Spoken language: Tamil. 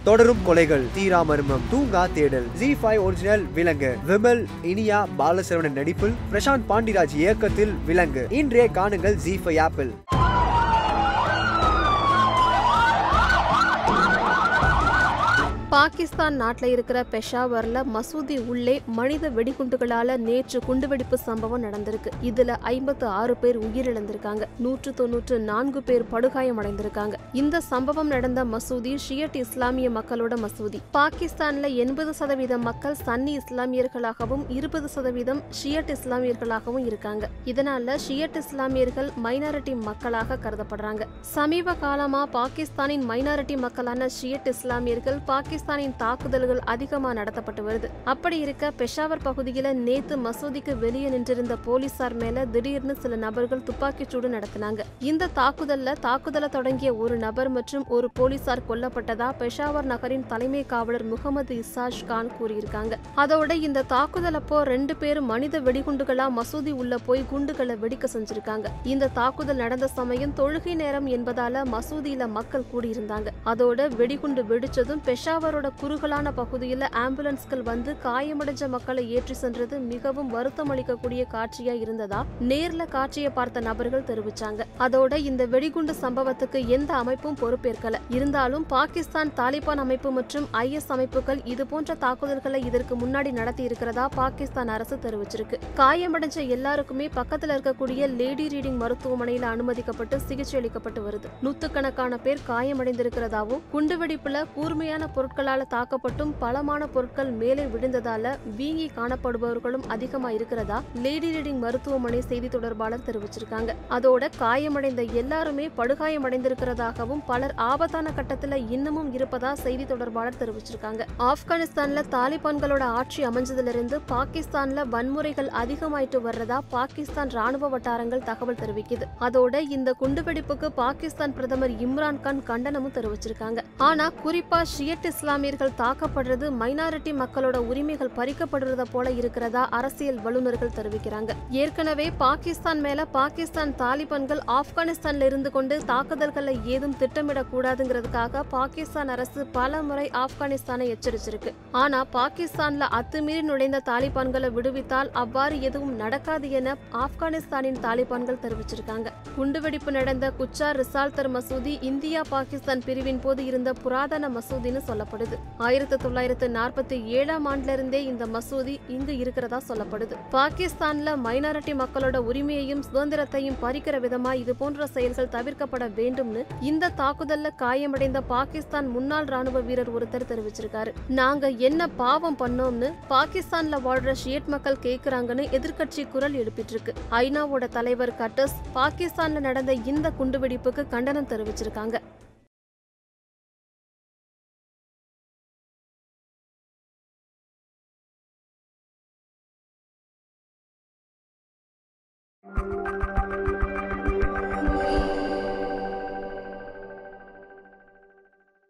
தொடரும் கொலைகள் தீராமர்மம் தூங்கா தேடல் ஜி ஃபைவ் ஒரிஜினல் விலங்கு விமல் இனியா பாலசரவணன் நடிப்பில் பிரசாந்த் பாண்டிராஜ் இயக்கத்தில் விலங்கு இன்றைய காணுங்கள் ஜி ஃபைவ் ஆப்பிள் பாகிஸ்தான் நாட்டில் இருக்கிற பெஷாவர்ல மசூதி உள்ளே மனித வெடிகுண்டுகளால நேற்று குண்டுவெடிப்பு சம்பவம் நடந்திருக்கு இதுல ஐம்பத்து ஆறு பேர் உயிரிழந்திருக்காங்க நூற்று தொன்னூற்று நான்கு பேர் படுகாயமடைந்திருக்காங்க இந்த சம்பவம் நடந்த மசூதி ஷியட் இஸ்லாமிய மக்களோட மசூதி பாகிஸ்தான்ல எண்பது சதவீத மக்கள் சன்னி இஸ்லாமியர்களாகவும் இருபது சதவீதம் ஷியட் இஸ்லாமியர்களாகவும் இருக்காங்க இதனால ஷியட் இஸ்லாமியர்கள் மைனாரிட்டி மக்களாக கருதப்படுறாங்க சமீப காலமா பாகிஸ்தானின் மைனாரிட்டி மக்களான ஷியட் இஸ்லாமியர்கள் பாகிஸ்தானின் தாக்குதல்கள் அதிகமா நடத்தப்பட்டு வருது அப்படி இருக்க பெஷாவர் பகுதியில நேத்து மசூதிக்கு வெளியே நின்றிருந்த போலீசார் மேல திடீர்னு சில நபர்கள் துப்பாக்கிச் சூடு நடத்தினாங்க இந்த தாக்குதல்ல தாக்குதலை தொடங்கிய ஒரு நபர் மற்றும் ஒரு போலீசார் கொல்லப்பட்டதா பெஷாவர் நகரின் தலைமை காவலர் முகமது இசாஷ் கான் கூறியிருக்காங்க அதோட இந்த தாக்குதல் அப்போ ரெண்டு பேரும் மனித வெடிகுண்டுகளா மசூதி உள்ள போய் குண்டுகளை வெடிக்க செஞ்சிருக்காங்க இந்த தாக்குதல் நடந்த சமயம் தொழுகை நேரம் என்பதால மசூதியில மக்கள் கூடியிருந்தாங்க அதோட வெடிகுண்டு வெடிச்சதும் பெஷாவரோட குறுகலான பகுதியில ஆம்புலன்ஸ்கள் வந்து காயமடைஞ்ச மக்களை ஏற்றி சென்றது மிகவும் வருத்தம் அளிக்கக்கூடிய காட்சியா இருந்ததா நேர்ல காட்சியை பார்த்த நபர்கள் தெரிவிச்சாங்க அதோட இந்த வெடிகுண்டு சம்பவத்துக்கு எந்த அமைப்பும் பொறுப்பேற்கல இருந்தாலும் பாகிஸ்தான் தாலிபான் அமைப்பு மற்றும் ஐஎஸ் அமைப்புகள் இது போன்ற தாக்குதல்களை இதற்கு முன்னாடி நடத்தி இருக்கிறதா பாகிஸ்தான் அரசு தெரிவிச்சிருக்கு காயமடைஞ்ச எல்லாருக்குமே பக்கத்துல இருக்கக்கூடிய லேடி ரீடிங் மருத்துவமனையில அனுமதிக்கப்பட்டு சிகிச்சை அளிக்கப்பட்டு வருது நூத்துக்கணக்கான பேர் காயமடைந்திருக்கிறதாவும் குண்டுவெடிப்புல கூர்மையான பொருட்களால தாக்கப்பட்டும் பலமான பொருட்கள் மேலே விழுந்ததால வீங்கி காணப்படுபவர்களும் அதிகமா இருக்கிறதா லேடி ரீடிங் மருத்துவமனை செய்தி தொடர்பாளர் தெரிவிச்சிருக்காங்க அதோட காயமடைந்த எல்லாருமே படுகாயமடைந்திருக்கிறதாகவும் பலர் ஆபத்தான கட்டத்துல இன்னமும் இருப்பதா செய்தி தொடர்பாளர் தெரிவிச்சிருக்காங்க ஆப்கானிஸ்தான்ல தாலிபான்களோட ஆட்சி அமைஞ்சதிலிருந்து பாகிஸ்தான்ல வன்முறைகள் அதிகமாயிட்டு வர்றதா பாகிஸ்தான் ராணுவ வட்டாரங்கள் தகவல் தெரிவிக்குது அதோட இந்த குண்டுவெடிப்புக்கு பாகிஸ்தான் பிரதமர் இம்ரான் கான் கண்டனமும் தெரிவிச்சிருக்காங்க ஆனா குறிப்பா ஷியட் இஸ்லாமியர்கள் தாக்கப்படுறது மைனாரிட்டி மக்களோட உரிமைகள் பறிக்கப்படுறத போல இருக்கிறதா அரசியல் வல்லுநர்கள் தெரிவிக்கிறாங்க ஏற்கனவே பாகிஸ்தான் மேல பாகிஸ்தான் தாலிபான்கள் ஆப்கானிஸ்தான்ல இருந்து கொண்டு தாக்குதல்களை ஏதும் திட்டமிடக் கூடாதுங்கிறதுக்காக பாகிஸ்தான் அரசு பல முறை ஆப்கானிஸ்தானை எச்சரிச்சிருக்கு ஆனா பாகிஸ்தான்ல அத்துமீறி நுழைந்த தாலிபான்களை விடுவித்தால் அவ்வாறு எதுவும் நடக்காது என ஆப்கானிஸ்தானின் தாலிபான்கள் தெரிவிச்சிருக்காங்க குண்டுவெடிப்பு நடந்த குச்சா ரிசால்தர் மசூதி இந்தியா பாகிஸ்தான் பிரிவின் போது இருந்த புராதன மசூதின்னு சொல்லப்படுது ஆயிரத்தி தொள்ளாயிரத்து நாற்பத்தி ஏழாம் ஆண்டுல இருந்தே இந்த மசூதி இங்கு இருக்கிறதா சொல்லப்படுது பாகிஸ்தான்ல மைனாரிட்டி மக்களோட உரிமையையும் சுதந்திரத்தையும் பறிக்கிற விதமா இது போன்ற செயல்கள் தவிர்க்கப்பட வேண்டும்னு இந்த தாக்குதல்ல காயமடைந்த பாகிஸ்தான் முன்னாள் ராணுவ வீரர் ஒருத்தர் தெரிவிச்சிருக்காரு நாங்க என்ன பாவம் பண்ணோம்னு பாகிஸ்தான்ல வாழ்ற ஷியட் மக்கள் கேக்குறாங்கன்னு எதிர்க்கட்சி குரல் எழுப்பிட்டு இருக்கு ஐநாவோட தலைவர் கட்டஸ் பாகிஸ்தான்ல நடந்த இந்த குண்டுவெடிப்புக்கு கண்டனம் தெரிவிச்சிருக்காங்க thank you